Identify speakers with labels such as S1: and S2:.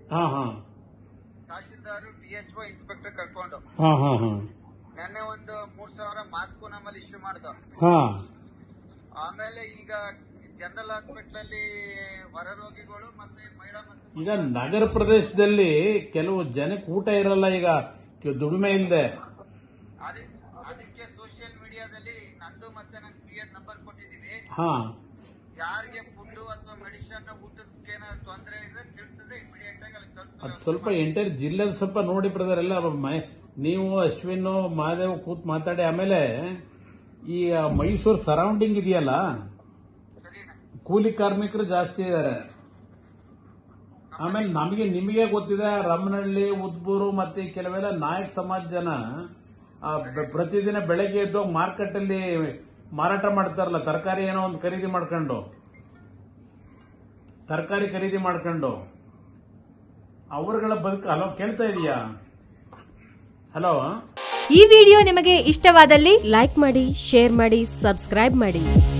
S1: ಹಾ ಹಾ
S2: tahsildar D H O inspector ಕರ್ಕೊಂಡು
S1: ಹಾ ಹಾ ಹಾ
S2: ನೆನ್ನೆ ಒಂದು ಮೂರ್ ಸಾವಿರ ಮಾಸ್ಕ್ ನಮ್ಮಲ್ಲಿ ಇಶ್ಯೂ ಮಾಡ್ದು
S1: ಹಾ
S2: ಆಮೇಲೆ ಈಗ ಜನರಲ್ ಹಾಸ್ಪಿಟಲ್ ಅಲ್ಲಿ ಹೊರ ರೋಗಿಗಳು ಮತ್ತೆ ಮಹಿಳಾ ಮತ್ತು
S1: ಈಗ ನಗರ ಪ್ರದೇಶದಲ್ಲಿ ಕೆಲವು ಜನಕ್ಕೆ ಊಟ ಇರಲ್ಲ ಈಗ ಕೆ- ದುಡಿಮೆ ಇಲ್ಲದೆ
S2: ಅದೇ ಅದಕ್ಕೆ ಸೋಷಿಯಲ್ ಮೀಡಿಯಾದಲ್ಲಿ ನಂದು ಮತ್ತೆ ನನ್ನ ಕ್ಲಿಯರ್ ನಂಬರ್ ಕೊಟ್ಟಿದ್ದೀನಿ
S1: ಹಾ
S2: ಯಾರಿಗೆ ಫುಡ್ ಅಥವಾ ಮೆಡಿಸಿನ್ ಊಟಕ್ಕೆ ಏನಾದ್ರು ತೊಂದರೆ ಇದ್ರೆ ತಿಳಿಸಿದ್ರೆ ಇಮಿಡಿಯೇಟ್ ಆಗಿ ಅಲ್ಲಿ
S1: ಅದು
S2: ತಲುಪಿಸೋ
S1: ಸ್ವಲ್ಪ ಎಂಟೈರ್ ಜಿಲ್ಲೆ ಸ್ವಲ್ಪ ನೋಡಿ ಬ್ರದರ್ ಎಲ್ಲ ಮ- ನೀವು ಅಶ್ವಿನ್ ಮಹಾದೇವ್ ಕೂತ್ ಮಾತಾಡಿ ಆಮೇಲೆ ಈ ಮೈಸೂರು ಸರೌಂಡಿಂಗ್ ಇದೆಯಲ್ಲ
S2: ಸರಿನಾ
S1: ಕೂಲಿ ಕಾರ್ಮಿಕರು ಜಾಸ್ತಿ ಇದ್ದಾರೆ ಆಮೇಲೆ ನಮಗೆ ನಿಮಗೆ ಗೊತ್ತಿದೆ ರಮನಹಳ್ಳಿ ಉದ್ಬೂರು ಮತ್ತೆ ಕೆಲವೆಲ್ಲ ನಾಯಕ್ ಸಮಾಜ ಜನ ಆ, ಬ- ಪ್ರತಿದಿನ ಬೆಳಗ್ಗೆ ಎದ್ದು ಮಾರ್ಕೆಟ್ ಅಲ್ಲಿ ಮಾರಾಟ ಮಾಡ್ತಾರಲ್ಲ ತರಕಾರಿ ಏನೋ ಒಂದು ಖರೀದಿ ಮಾಡ್ಕೊಂಡು ತರಕಾರಿ ಖರೀದಿ ಮಾಡ್ಕೊಂಡು ಅವರುಗಳ ಬದುಕು ಹಲೋ ಕೇಳ್ತಾ ಇದೀಯಾ ಹಲೋ
S3: ಈ ವಿಡಿಯೋ ನಿಮಗೆ ಇಷ್ಟವಾದಲ್ಲಿ ಲೈಕ್ ಮಾಡಿ ಶೇರ್ ಮಾಡಿ ಸಬ್ಸ್ಕ್ರೈಬ್ ಮಾಡಿ